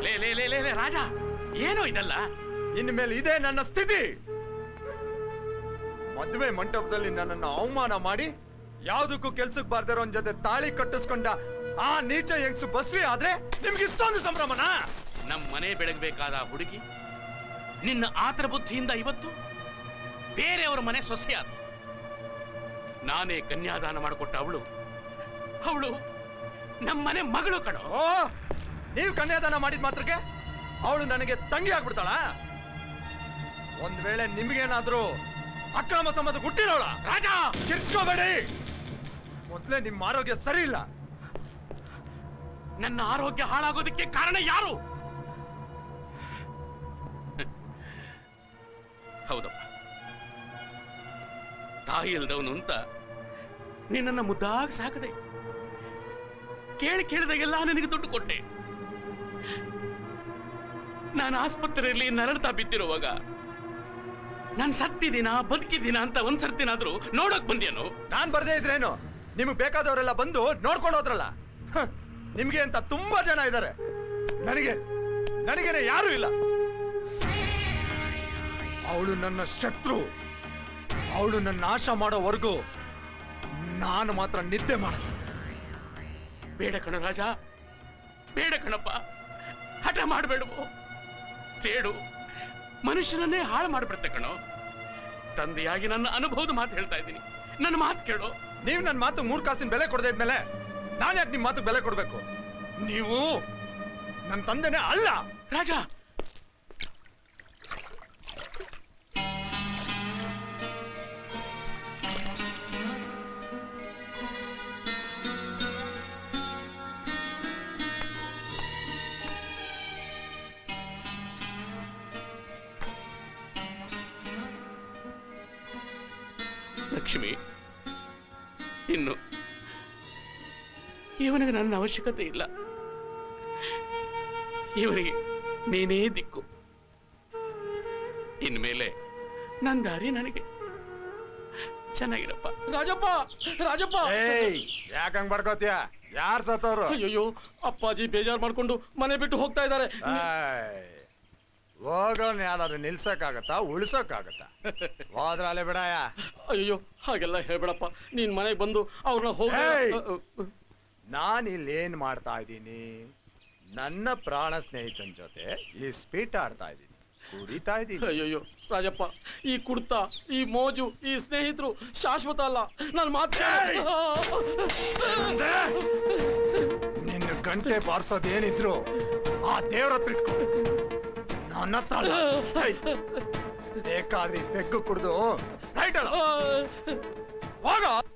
ಲೇ ಲೇ ಲೇ ಲೇ ಲೇ ರಾಜ ಏನೋ ಇದಲ್ಲ ಇನ್ಮೇಲೆ ಇದೇ ನನ್ನ ಸ್ಥಿತಿ ಮದುವೆ ಮಂಟಪದಲ್ಲಿ ನನ್ನನ್ನು ಅವಮಾನ ಮಾಡಿ ಯಾವ್ದಕ್ಕೂ ಕೆಲ್ಸಕ್ಕೆ ಬಾರ್ದಿರೋ ಒಂದ್ ಜೊತೆ ತಾಳಿ ಕಟ್ಟಿಸ್ಕೊಂಡ ಆ ನೀಚ ಹೆಂಗ್ಸು ಬಸ್ರಿ ಆದ್ರೆ ನಿಮ್ಗೆ ಇಷ್ಟೊಂದು ಸಂಭ್ರಮನಾ ನಮ್ ಮನೆ ಬೆಳಗ್ಬೇಕಾದ ಹುಡುಗಿ ನಿನ್ನ ಆತರ ಬುದ್ಧಿಯಿಂದ ಇವತ್ತು ಬೇರೆಯವರ ಮನೆ ಸೊಸೆಯಾದ ನಾನೇ ಕನ್ಯಾದಾನ ಮಾಡಿಕೊಟ್ಟ ಅವಳು ಅವಳು ನಮ್ಮನೆ ಮಗಳು ಕಣೋ ಓ ನೀವು ಕನ್ಯಾದಾನ ಮಾಡಿದ ಮಾತ್ರಕ್ಕೆ ಅವಳು ನನಗೆ ತಂಗಿ ಆಗ್ಬಿಡ್ತಾಳ ಒಂದ್ ವೇಳೆ ನಿಮ್ಗೇನಾದ್ರೂ ಅಕ್ರಮ ಸಂಬಂಧ ಹುಟ್ಟಿರೋಳ ರಾಜ ಕಿರ್ಚ್ಕೋಬೇಡಿ ಮೊದ್ಲೇ ನಿಮ್ಮ ಆರೋಗ್ಯ ಸರಿ ಇಲ್ಲ ನನ್ನ ಆರೋಗ್ಯ ಹಾಳಾಗೋದಕ್ಕೆ ಕಾರಣ ಯಾರು ಹೌದಪ್ಪ ತಾಯಿ ಇಲ್ದವನು ಅಂತ ನಿನ್ನನ್ನು ಮುದ್ದಾಗಿ ಸಾಕದೆ ಕೇಳಿ ಕೇಳಿದಾಗೆಲ್ಲ ನನಗೆ ದುಡ್ಡು ಕೊಟ್ಟೆ ನಾನು ಆಸ್ಪತ್ರೆಯಲ್ಲಿ ನರಳ್ತಾ ಬಿದ್ದಿರುವಾಗ ನಾನು ಸತ್ತಿದ್ದೀನ ಬದುಕಿದ್ದೀನ ಅಂತ ಒಂದ್ಸರ್ತಿನಾದ್ರೂ ನೋಡಕ್ ಬಂದ್ಯಾನು ನಾನ್ ಬರ್ದೇ ಇದ್ರೇನು ನಿಮ್ಗೆ ಬೇಕಾದವರೆಲ್ಲ ಬಂದು ನೋಡ್ಕೊಂಡು ಹೋದ್ರಲ್ಲ ಹ, ನಿಮ್ಗೆ ಅಂತ ತುಂಬಾ ಜನ ಇದ್ದಾರೆ ನನಗೆ ನನಗೇನೆ ಯಾರು ಇಲ್ಲ ಅವಳು ನನ್ನ ಶತ್ರು ಅವಳು ನನ್ನ ನಾಶ ಮಾಡೋವರೆಗೂ ನಾನು ಮಾತ್ರ ನಿದ್ದೆ ಮಾಡ ಬೇಡ ಕಣ ರಾಜ ಬೇಡ ಕಣಪ್ಪ ಹಠ ಮಾಡಬೇಡವು ಸೇಡು ಮನುಷ್ಯನನ್ನೇ ಹಾಳು ಮಾಡ್ಬಿಡುತ್ತೆ ಕಣೋ ತಂದೆಯಾಗಿ ನನ್ನ ಅನುಭವದ ಮಾತು ಹೇಳ್ತಾ ಇದ್ದೀನಿ ನನ್ನ ಮಾತು ಕೇಳು ನೀವು ನನ್ನ ಮಾತು ಮೂರ್ ಕಾಸಿನ ಬೆಲೆ ಕೊಡದೆ ಇದ್ಮೇಲೆ ನಾನು ಯಾಕೆ ನಿಮ್ ಮಾತು ಬೆಲೆ ಕೊಡ್ಬೇಕು ನೀವು ನನ್ನ ತಂದೆನೇ ಅಲ್ಲ ರಾಜ ಲಕ್ಷ್ಮಿ ಇನ್ನು ಇವನಿಗೆ ನನ್ನ ಅವಶ್ಯಕತೆ ಇಲ್ಲ ಇವನಿಗೆ ನೀನೇ ದಿಕ್ಕು ಇನ್ಮೇಲೆ ನನ್ನ ದಾರಿ ನನಗೆ ಚೆನ್ನಾಗಿರಪ್ಪ ರಾಜಪ್ಪ ರಾಜಪ್ಪ ಏಯ್ ಯಾಕಂಗ್ ಬಡ್ಕೋತೀಯ ಯಾರ್ ಸತ್ತವ್ರು ಅಯ್ಯೋ ಅಪ್ಪಾಜಿ ಬೇಜಾರ್ ಮಾಡ್ಕೊಂಡು ಮನೆ ಬಿಟ್ಟು ಹೋಗ್ತಾ ಇದ್ದಾರೆ ಏಯ್, ಹೋಗೋನ್ ಯಾರಾದ್ರೂ ನಿಲ್ಸಕ್ಕಾಗತ್ತಾ ಉಳಿಸಕ್ಕಾಗತ್ತಾ ಹೋದ್ರಲ್ಲೇ ಬಿಡಾಯ ಅಯ್ಯೋ ಹಾಗೆಲ್ಲ ಹೇಳ್ಬೇಡಪ್ಪ ನೀನ್ ಮನೆಗೆ ಬಂದು ಅವ್ರನ್ನ ಹೋಗಿ ಏಯ್! ಅ, ಅ, ನಾನ್ ಇಲ್ಲಿ ಏನ್ ಮಾಡ್ತಾ ಇದ್ದೀನಿ ನನ್ನ ಪ್ರಾಣ ಸ್ನೇಹಿತನ ಜೊತೆ ಈ ಸ್ಪೀಟ್ ಆಡ್ತಾ ಇದ್ದೀನಿ ಕುಡಿತಾ ಇದ್ದೀನಿ ಅಯ್ಯಯ್ಯೋ ರಾಜಪ್ಪ ಈ ಕುಡ್ತ ಈ ಮೋಜು ಈ ಸ್ನೇಹಿತರು ಶಾಶ್ವತ ಅಲ್ಲ ನಾನು ಮಾತ್ರ ಏಯ್! ನಿನ್ನ ಗಂಟೆ ಬಾರ್ಸೋದೇನಿದ್ರು ಆ ದೇವ್ರ ಹತ್ರ ಇಟ್ಕೊ ನನ್ನ ಹತ್ರ ಅಲ್ಲ. ಏಯ್! ಬೇಕಾದ್ರೆ ಈ ಪೆಗ್ಗು ಕುಡ್ದು ರೈಟ್ ಅಲ್ಲ ಹೋಗ